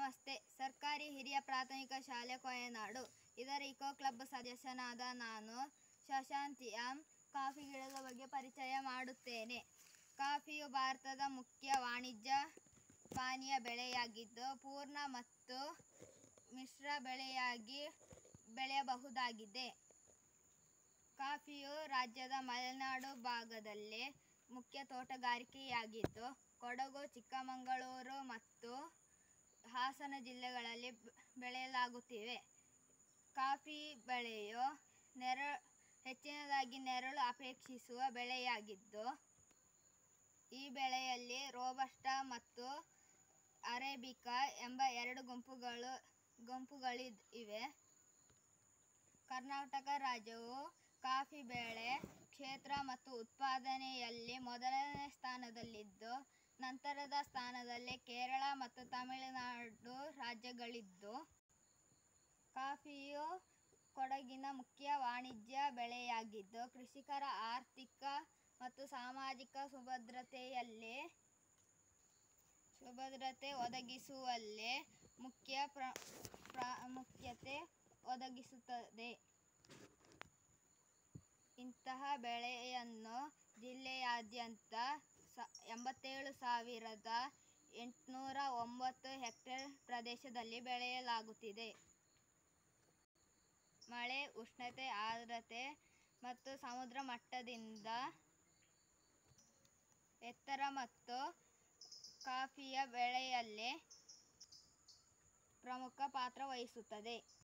ನಮಸ್ತೆ ಸರ್ಕಾರಿ ಹಿರಿಯ ಪ್ರಾಥಮಿಕ ಶಾಲೆ ಕೊಯನಾಡು ಇದರ ಇಕೋ ಕ್ಲಬ್ ಸದಸ್ಯನಾದ ನಾನು ಶಶಾಂತಿ ಎಂ ಕಾಫಿ ಗಿಡದ ಬಗ್ಗೆ ಪರಿಚಯ ಮಾಡುತ್ತೇನೆ ಕಾಫಿಯು ಭಾರತದ ಮುಖ್ಯ ವಾಣಿಜ್ಯ ಪಾನೀಯ ಬೆಳೆಯಾಗಿದ್ದು ಪೂರ್ಣ ಮತ್ತು ಮಿಶ್ರ ಬೆಳೆಯಾಗಿ ಬೆಳೆಯಬಹುದಾಗಿದೆ ಕಾಫಿಯು ರಾಜ್ಯದ ಮಲೆನಾಡು ಭಾಗದಲ್ಲಿ ಮುಖ್ಯ ತೋಟಗಾರಿಕೆಯಾಗಿದ್ದು ಕೊಡಗು ಚಿಕ್ಕಮಗಳೂರು ಮತ್ತು ಹಾಸನ ಜಿಲ್ಲೆಗಳಲ್ಲಿ ಬೆ- ಬೆಳೆಯಲಾಗುತ್ತಿವೆ ಕಾಫಿ ಬೆಳೆಯು ನೆರ ಹೆಚ್ಚಿನದಾಗಿ ನೆರಳು ಅಪೇಕ್ಷಿಸುವ ಬೆಳೆಯಾಗಿದ್ದು ಈ ಬೆಳೆಯಲ್ಲಿ ರೋಬಸ್ಟ ಮತ್ತು ಅರೇಬಿಕಾ ಎಂಬ ಎರಡು ಗುಂಪುಗಳು ಗುಂಪುಗಳು ಇವೆ ಕರ್ನಾಟಕ ರಾಜ್ಯವು ಕಾಫಿ ಬೆಳೆ ಕ್ಷೇತ್ರ ಮತ್ತು ಉತ್ಪಾದನೆಯಲ್ಲಿ ಮೊದಲನೇ ಸ್ಥಾನದಲ್ಲಿದ್ದು ನಂತರದ ಸ್ಥಾನದಲ್ಲಿ ಕೇರಳ ಮತ್ತು ತಮಿಳುನಾಡು ರಾಜ್ಯಗಳಿದ್ದು ಕಾಫಿಯು ಕೊಡಗಿನ ಮುಖ್ಯ ವಾಣಿಜ್ಯ ಬೆಳೆಯಾಗಿದ್ದು ಕೃಷಿಕರ ಆರ್ಥಿಕ ಮತ್ತು ಸಾಮಾಜಿಕ ಸುಭದ್ರತೆಯಲ್ಲಿ ಸುಭದ್ರತೆ ಒದಗಿಸುವಲ್ಲಿ ಮುಖ್ಯ ಪ್ರ ಪ್ರಾಮುಖ್ಯತೆ ಒದಗಿಸುತ್ತದೆ ಇಂತಹ ಬೆಳೆಯನ್ನು ಜಿಲ್ಲೆಯಾದ್ಯಂತ ಸ ಎಂಬತ್ತೇಳು ಸಾವಿರದ ಎಂಟುನೂರ ಒಂಬತ್ತು ಹೆಕ್ಟೇರ್ ಪ್ರದೇಶದಲ್ಲಿ ಬೆಳೆಯಲಾಗುತ್ತಿದೆ ಮಳೆ ಉಷ್ಣತೆ ಆರ್ದ್ರತೆ ಮತ್ತು ಸಮುದ್ರ ಮಟ್ಟದಿಂದ ಎತ್ತರ ಮತ್ತು ಕಾಫಿಯ ಬೆಳೆಯಲ್ಲಿ ಪ್ರಮುಖ ಪಾತ್ರ ವಹಿಸುತ್ತದೆ